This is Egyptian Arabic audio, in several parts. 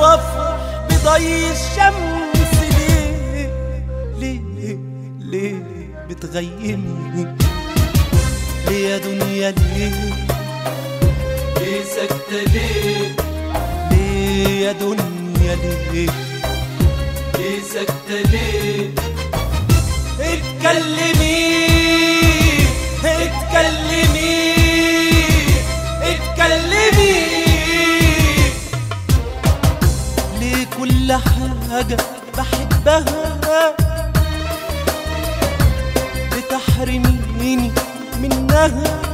وافرح بضي الشمس ليه ليه ليه بتغيمني ليه يا دنيا ليه ليه ساكتة ليه ليه يا دنيا ليه ليه ساكتة ليه اتكلمي اتكلمي اتكلمي ليه كل حاجة بحبها بتحرميني منها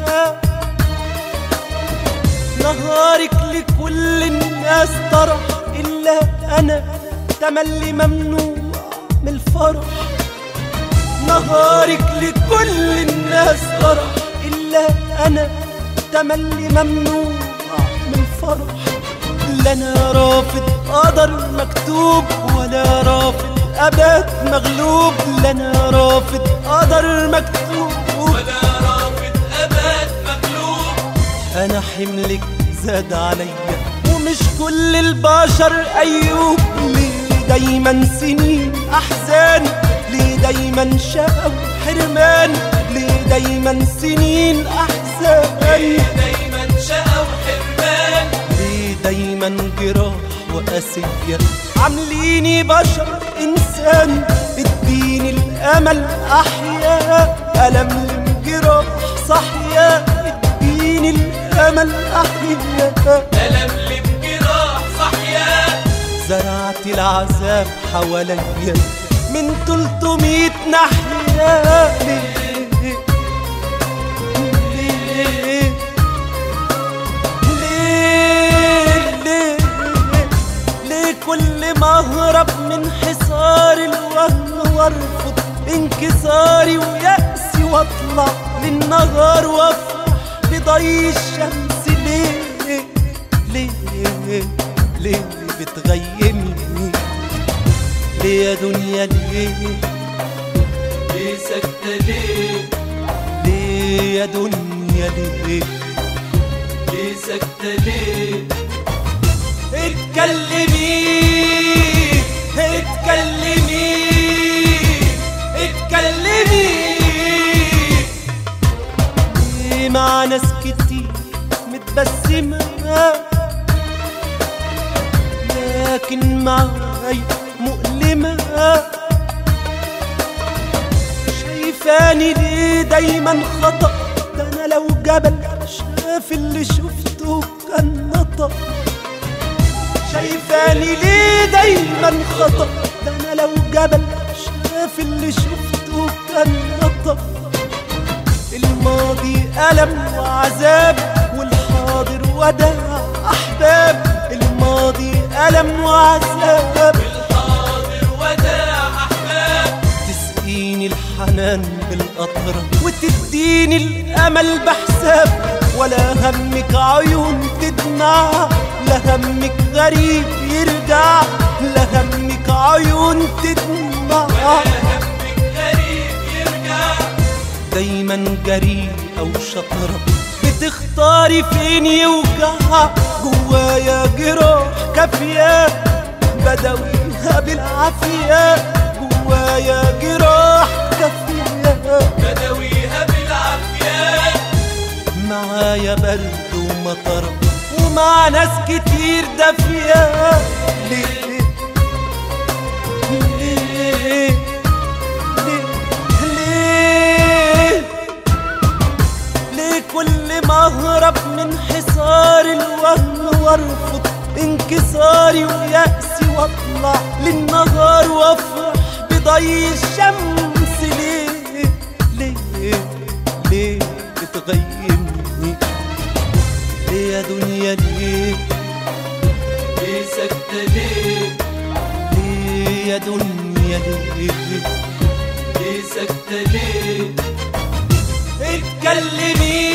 نهارك لكل الناس طرح إلا أنا تملي ممنوع من الفرح نهارك لكل الناس طرح إلا أنا تملي ممنوع من الفرح لا أنا رافض قدر مكتوب ولا رافض أبات مغلوب لا أنا رافض قدر مكتوب ولا رافض أبد مغلوب انا حملك زاد عليا ومش كل البشر ايوب ليه دايما سنين احزان ليه دايما شقى وحرمان ليه دايما سنين احزان دايما شقى وحرمان ليه دايما جراح وقاسية عامليني بشر إنسان اديني الأمل أحياء ألم جراح صحيا اديني الأمل أحياء ألم لبجراح صحيان زرعت العذاب حواليا من 300 ناحية ليه ليه ليه ليه ليه كل ما اهرب من حصار الوهم وارفض انكساري ويأسي واطلع للنهار وافرح بضي الشمس ليه ليه ليه بتغيمني ليه يا دنيا ليه ليه ساكتة ليه ليه يا دنيا ليه ليه ساكتة ليه اتكلمي اتكلمي اتكلمي ليه مع ناس كتير متبسمة لكن معاي مؤلمة شايفاني ليه دايما خطأ ده انا لو جبل شاف اللي شفته كان نطق شايفاني ليه دايما خطأ ده انا لو جبل شاف اللي شفته كان نطق الماضي ألم وعذاب والحاضر وداع أحباب الماضي ألم وعذاب الحاضر وداع أحباب تسقيني الحنان بالقطرة وتديني الأمل بحساب ولا همك عيون تدمع لا همك غريب يرجع لا همك عيون تدمع همك غريب يرجع دايما جري أو شطرة بتختاري فين يوجع جوايا جراح كافية بداويها بالعافية جوايا جراح كافية بدويها بالعافية معايا برد ومطر ومع ناس كتير دافية ليه ليه ليه ليه ليه كل ما اهرب من حصار الوهم وارفض انكساري ويأسي واطلع للنهار وافرح بضي الشمس ليه ليه ليه بتغيمني ليه يا دنيا ليه ليه ساكتة ليه ليه يا دنيا ليه ليه ساكتة ليه اتكلمي